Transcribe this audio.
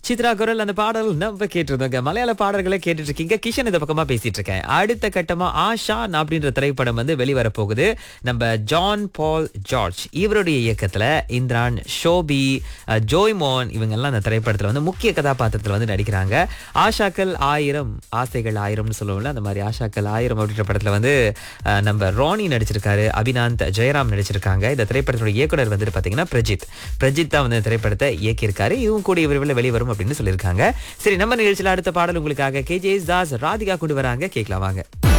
சித்ரா குரல் அந்த பாடல் நம்ம கேட்டிருந்தோங்க மலையாள பாடல்களை கேட்டுட்டு இருக்கீங்க கிஷன் இந்த பக்கமா பேசிட்டு இருக்கேன் அடுத்த கட்டமா ஆஷா அப்படின்ற திரைப்படம் வந்து வெளிவர போகுது நம்ம ஜான் பால் ஜார்ஜ் இவருடைய இயக்கத்துல இந்திரான் ஷோபி அஹ், ஜோய்மோன் இவங்க எல்லாம் அந்த திரைப்படத்துல வந்து முக்கிய கதாபாத்திரத்துல வந்து நடிக்கிறாங்க ஆஷாக்கள் ஆயிரம் ஆசைகள் ஆயிரம்னு சொல்லுவோம்ல அந்த மாதிரி ஆஷாக்கள் ஆயிரம் அப்படின்ற படத்துல வந்து அஹ், நம்ம ராணி நடிச்சிருக்காரு அபினாந்த் ஜெயராம் நடிச்சிருக்காங்க இந்த திரைப்படத்தோட இயக்குனர் வந்துட்டு பாத்தீங்கன்னா பிரஜித் பிரஜித் தான் வந்து இந்த திரைப்படத்தை இயக்கியிருக்காரு இதுவும் கூடிய விரைவில் வெளிவரும் அப்படின்னு சொல்லியிருக்காங்க சரி நம்ம நிகழ்ச்சியில அடுத்த பாடல் உங்களுக்காக கேஜேஎஸ் தாஸ் ராதிகா கொண்டு வராங்க கேட்கலாம் வாங்க